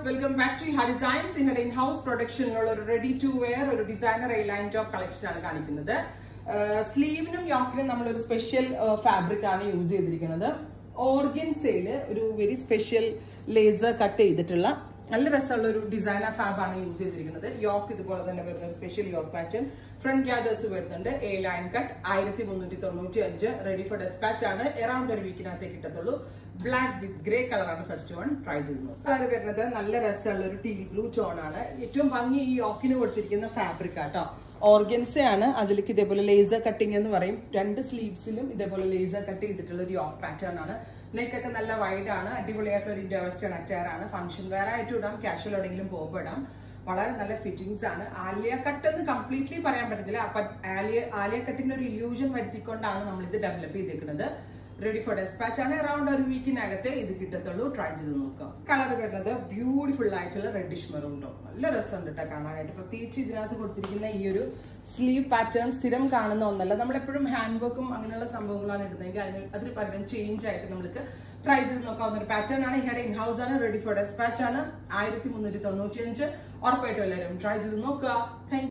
welcome back to Ha designs നിങ്ങളുടെ in house പ്രൊഡക്ഷനിലുള്ള ഒരു റെഡി ടു വെയർ ഒരു designer A line top collection ആണ് കാണിക്കുന്നത് സ്ലീവിനും യോക്കിനും നമ്മൾ ഒരു സ്പെഷ്യൽ ഫാബ്രിക് ആണ് യൂസ് ചെയ്തിരിക്കുന്നത് ഓർഗൻസയില് ഒരു വെരി സ്പെഷ്യൽ ലേസർ കട്ട് ചെയ്തിട്ടുള്ള നല്ല രസമുള്ള ഒരു ഡിസൈനർ ഫാബ് ആണ് യൂസ് ചെയ്തിരിക്കുന്നത് യോക്ക് ഇതുപോലെ തന്നെ വരുന്ന special yoke pattern front gathers വരുന്നുണ്ട് എ ലൈൻ കട്ട് ആയിരത്തി മുന്നൂറ്റി തൊണ്ണൂറ്റി അഞ്ച് റെഡി ഫോർ ഡെസ്പാച്ച് ആണ് എറൗണ്ട് ഒരു വീക്കിനകത്തേ കിട്ടത്തുള്ളൂ ബ്ലാക്ക് വിത്ത് ഗ്രേ കളറാണ് ഫസ്റ്റ് വൺ ട്രൈ ചെയ്ത് കളർ വരുന്നത് നല്ല രസമുള്ള ഒരു ടീൽ ബ്ലൂ ടോൺ ആണ് ഏറ്റവും ഭംഗി ഈ യോക്കിന് കൊടുത്തിരിക്കുന്ന ഫാബ്രിക് ആട്ടോ ഓർഗൻസ ആണ് അതിലേക്ക് ഇതേപോലെ ലേസർ കട്ടിംഗ് എന്ന് പറയും രണ്ട് സ്ലീവ്സിലും ഇതേപോലെ ലേസർ കട്ട് ചെയ്തിട്ടുള്ള ഒരു യോക്ക് പാറ്റേൺ ആണ് നെക്കൊക്കെ നല്ല വൈഡ് ആണ് അടിപൊളിയായിട്ടുള്ള ഒരു ഇന്ത്യ വെസ്റ്റേൺ അറ്റയർ ആണ് ഫംഗ്ഷൻ വേറെ ആയിട്ട് ഇടാം കാഷ്വൽ എവിടെയെങ്കിലും പോകുമ്പോൾ ഇടാം വളരെ നല്ല ഫിറ്റിംഗ്സ് ആണ് ആലിയ കട്ട് എന്ന് കംപ്ലീറ്റ്ലി പറയാൻ പറ്റത്തില്ല അപ്പൊ ആലിയ ആലിയ കട്ടിന്റെ ഒരു ഇല്യൂഷൻ വരുത്തിക്കൊണ്ടാണ് നമ്മൾ ഇത് ഡെവലപ്പ് ചെയ്തിരിക്കുന്നത് റെഡി ഫോർ ഡെസ്പാച്ച് ആണ് അറൌണ്ട് ഒരു വീക്കിനകത്തെ ഇത് കിട്ടത്തുള്ളൂ ട്രൈ ചെയ്ത് നോക്കാം കളർ വരുന്നത് ബ്യൂട്ടിഫുൾ ആയിട്ടുള്ള റെഡിഷ് മെറൂൺ ടോൺ നല്ല രസമുണ്ട് കേട്ടോ കാണാനായിട്ട് പ്രത്യേകിച്ച് ഇതിനകത്ത് കൊടുത്തിരിക്കുന്ന ഈ ഒരു സ്ലീവ് പാറ്റേൺ സ്ഥിരം കാണുന്ന ഒന്നല്ല നമ്മൾ എപ്പോഴും ഹാൻഡ് വർക്കും അങ്ങനെയുള്ള സംഭവങ്ങളാണ് ഇടുന്നതെങ്കിൽ അതിന് അതിന് പകരം ചേഞ്ച് ആയിട്ട് നമുക്ക് ട്രൈ ചെയ്ത് നോക്കാവുന്ന ഒരു പാറ്റേൺ ആണ് ഇവിടെ ഇൻ ഹൗസ് ആണ് റെഡി ഫോർ ഡെസ്പാച്ച് ആണ് ആയിരത്തി മുന്നൂറ്റി തൊണ്ണൂറ്റി അഞ്ച് ഉറപ്പായിട്ടും എല്ലാവരും ട്രൈ ചെയ്ത് നോക്കുക താങ്ക്